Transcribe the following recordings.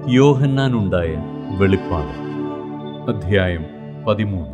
യോഹന്നാനുണ്ടായ വെളിപ്പാട് അധ്യായം പതിമൂന്ന്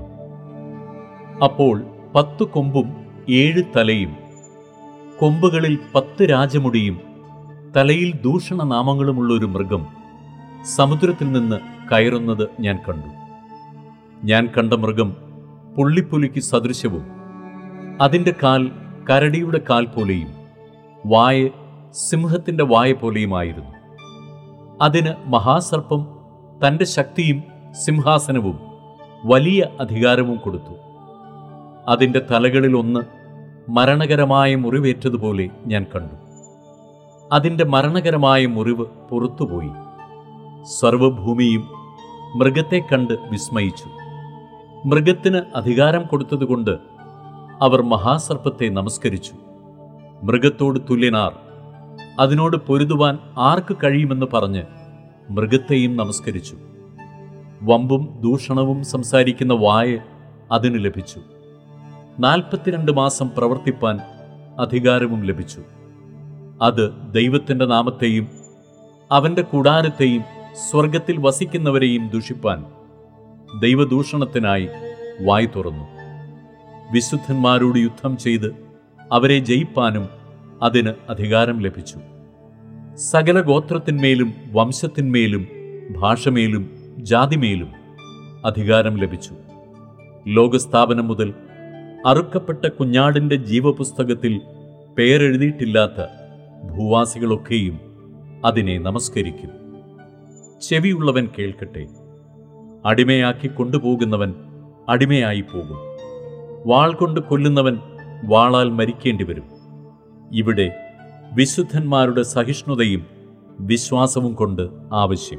അപ്പോൾ പത്ത് കൊമ്പും ഏഴ് തലയും കൊമ്പുകളിൽ പത്ത് രാജമുടിയും തലയിൽ ദൂഷണനാമങ്ങളുമുള്ള ഒരു മൃഗം സമുദ്രത്തിൽ നിന്ന് കയറുന്നത് ഞാൻ കണ്ടു ഞാൻ കണ്ട മൃഗം പുള്ളിപ്പുലിക്ക് സദൃശവും അതിൻ്റെ കാൽ കരടിയുടെ കാൽ പോലെയും വായ സിംഹത്തിൻ്റെ വായ പോലെയുമായിരുന്നു അതിന് മഹാസർപ്പം തൻ്റെ ശക്തിയും സിംഹാസനവും വലിയ അധികാരവും കൊടുത്തു അതിൻ്റെ തലകളിൽ ഒന്ന് മരണകരമായ മുറിവേറ്റതുപോലെ ഞാൻ കണ്ടു അതിൻ്റെ മരണകരമായ മുറിവ് പുറത്തുപോയി സർവഭൂമിയും മൃഗത്തെ കണ്ട് വിസ്മയിച്ചു മൃഗത്തിന് അധികാരം കൊടുത്തതുകൊണ്ട് അവർ മഹാസർപ്പത്തെ നമസ്കരിച്ചു മൃഗത്തോട് തുല്യനാർ അതിനോട് പൊരുതുവാൻ ആർക്ക് കഴിയുമെന്ന് പറഞ്ഞ് മൃഗത്തെയും നമസ്കരിച്ചു വമ്പും ദൂഷണവും സംസാരിക്കുന്ന വായ അതിന് ലഭിച്ചു നാൽപ്പത്തിരണ്ട് മാസം പ്രവർത്തിപ്പാൻ അധികാരവും ലഭിച്ചു അത് ദൈവത്തിൻ്റെ നാമത്തെയും അവൻ്റെ കൂടാരത്തെയും സ്വർഗത്തിൽ വസിക്കുന്നവരെയും ദുഷിപ്പാൻ ദൈവദൂഷണത്തിനായി വായ് തുറന്നു വിശുദ്ധന്മാരോട് യുദ്ധം ചെയ്ത് അവരെ ജയിപ്പാനും അതിന് അധികാരം ലഭിച്ചു സകല ഗോത്രത്തിന്മേലും വംശത്തിന്മേലും ഭാഷമേലും ജാതിമേലും അധികാരം ലഭിച്ചു ലോകസ്ഥാപനം മുതൽ അറുക്കപ്പെട്ട കുഞ്ഞാടിൻ്റെ ജീവപുസ്തകത്തിൽ പേരെഴുതിയിട്ടില്ലാത്ത ഭൂവാസികളൊക്കെയും അതിനെ നമസ്കരിക്കും ചെവിയുള്ളവൻ കേൾക്കട്ടെ അടിമയാക്കി കൊണ്ടുപോകുന്നവൻ അടിമയായി പോകും വാൾ കൊണ്ട് കൊല്ലുന്നവൻ വാളാൽ മരിക്കേണ്ടി വരും ഇവിടെ വിശുദ്ധന്മാരുടെ സഹിഷ്ണുതയും വിശ്വാസവും കൊണ്ട് ആവശ്യം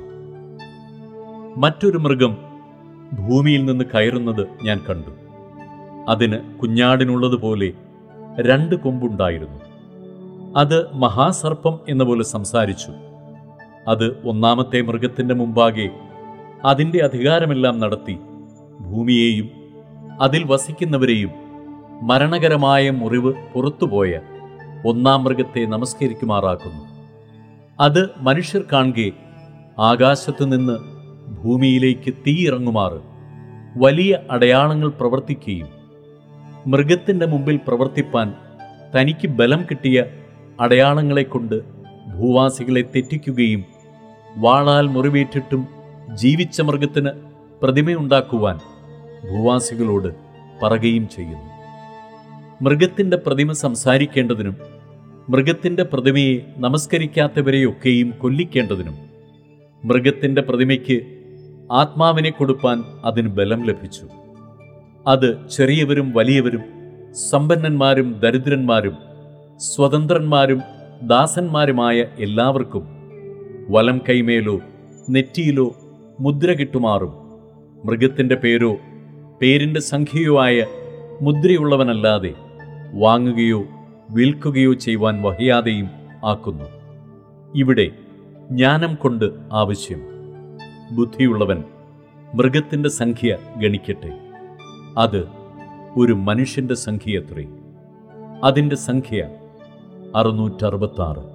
മറ്റൊരു മൃഗം ഭൂമിയിൽ നിന്ന് കയറുന്നത് ഞാൻ കണ്ടു അതിന് കുഞ്ഞാടിനുള്ളതുപോലെ രണ്ട് കൊമ്പുണ്ടായിരുന്നു അത് മഹാസർപ്പം എന്ന പോലെ സംസാരിച്ചു അത് ഒന്നാമത്തെ മൃഗത്തിൻ്റെ മുമ്പാകെ അതിൻ്റെ അധികാരമെല്ലാം നടത്തി ഭൂമിയെയും അതിൽ വസിക്കുന്നവരെയും മരണകരമായ മുറിവ് പുറത്തുപോയ ഒന്നാം മൃഗത്തെ നമസ്കരിക്കുമാറാക്കുന്നു അത് മനുഷ്യർ കാണുകെ ആകാശത്തു നിന്ന് ഭൂമിയിലേക്ക് തീയിറങ്ങുമാറ് വലിയ അടയാളങ്ങൾ പ്രവർത്തിക്കുകയും മൃഗത്തിൻ്റെ മുമ്പിൽ പ്രവർത്തിപ്പാൻ തനിക്ക് ബലം കിട്ടിയ അടയാളങ്ങളെക്കൊണ്ട് ഭൂവാസികളെ തെറ്റിക്കുകയും വാളാൽ മുറിവേറ്റിട്ടും ജീവിച്ച മൃഗത്തിന് പ്രതിമയുണ്ടാക്കുവാൻ ഭൂവാസികളോട് പറയുകയും ചെയ്യുന്നു മൃഗത്തിൻ്റെ പ്രതിമ സംസാരിക്കേണ്ടതിനും മൃഗത്തിൻ്റെ പ്രതിമയെ നമസ്കരിക്കാത്തവരെയൊക്കെയും കൊല്ലിക്കേണ്ടതിനും മൃഗത്തിൻ്റെ പ്രതിമയ്ക്ക് ആത്മാവിനെ കൊടുപ്പാൻ അതിന് ബലം ലഭിച്ചു അത് ചെറിയവരും വലിയവരും സമ്പന്നന്മാരും ദരിദ്രന്മാരും സ്വതന്ത്രന്മാരും ദാസന്മാരുമായ എല്ലാവർക്കും വലം കൈമേലോ നെറ്റിയിലോ മുദ്ര കിട്ടുമാറും മൃഗത്തിൻ്റെ പേരോ പേരിൻ്റെ സംഖ്യയോ ആയ മുദ്രയുള്ളവനല്ലാതെ വാങ്ങുകയോ വിൽക്കുകയോ ചെയ്യുവാൻ വഹിയാതെയും ആക്കുന്നു ഇവിടെ ജ്ഞാനം കൊണ്ട് ആവശ്യം ബുദ്ധിയുള്ളവൻ മൃഗത്തിൻ്റെ സംഖ്യ ഗണിക്കട്ടെ അത് ഒരു മനുഷ്യൻ്റെ സംഖ്യയത്രേ അതിൻ്റെ സംഖ്യ അറുന്നൂറ്ററുപത്താറ്